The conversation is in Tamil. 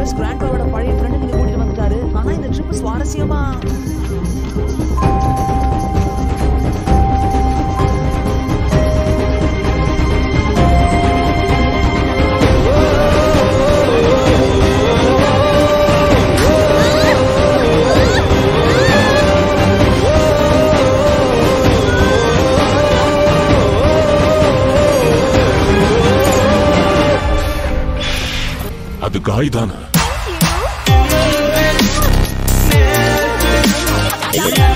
மிஸ் கிராண்ட்பாவோட பழைய ஃப்ரெண்ட் நீங்க கூட்டிட்டு வந்துட்டாரு ஆனா இந்த ட்ரிப் சுவாரஸ்யமா அது காய் தானே Yeah.